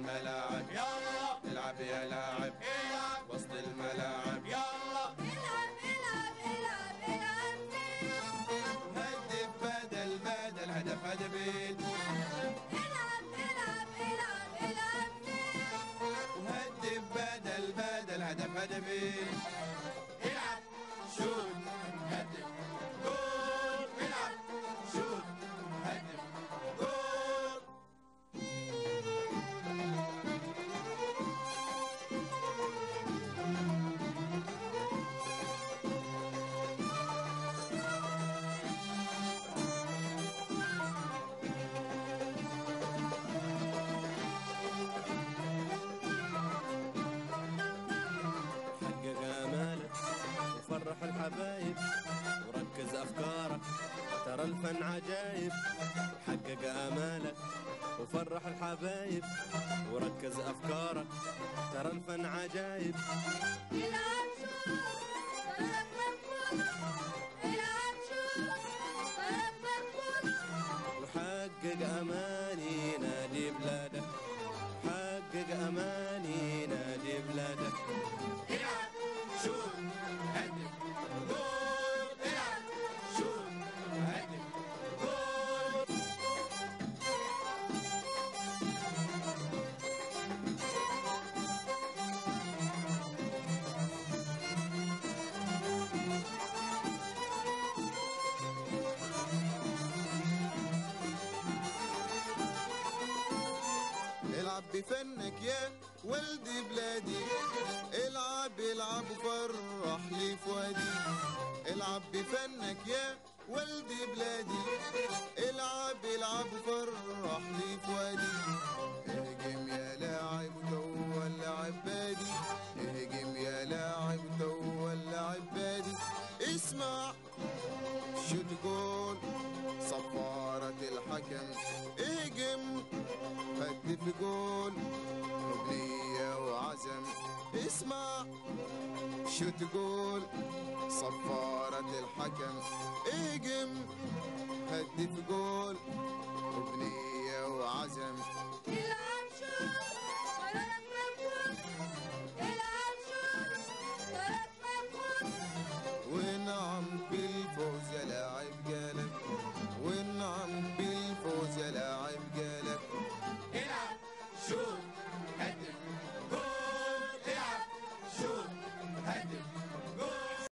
الملاعب يلا العب يا لاعب العب وسط الملاعب يلا العب العب العب العب هدف بدل بدل هدف هدفين العب العب العب العب وهدف بدل بدل هدف هدفين العب شوت هدف جول العب شوت هدف جول حقق امالك وفرح الحبايب وركز افكارك ترى الفن عجايب حقق امالك وفرح الحبايب وركز افكارك ترى الفن عجايب العب شوت طرف مرفوض العب شوت طرف مرفوض وحقق اماني نادي بلادك حقق اماني نادي بلادك العب شوت هدف جول العب شوت هدف جول العب بفنك يا ولدي بلادي العب العب وفرح لي فؤادي العب بفنك يا ولدي بلادي العب العب وفرح لي فؤادي اهجم يا لاعب تو اللعب بادي اهجم يا لاعب تو اللعب بادي اسمع شوت جول صفارة الحكم اهجم هدف جول ركنية وعزم اسمع شوت جول صفارة الحكم اهجم هدف جول ركنية وعزم العب شوت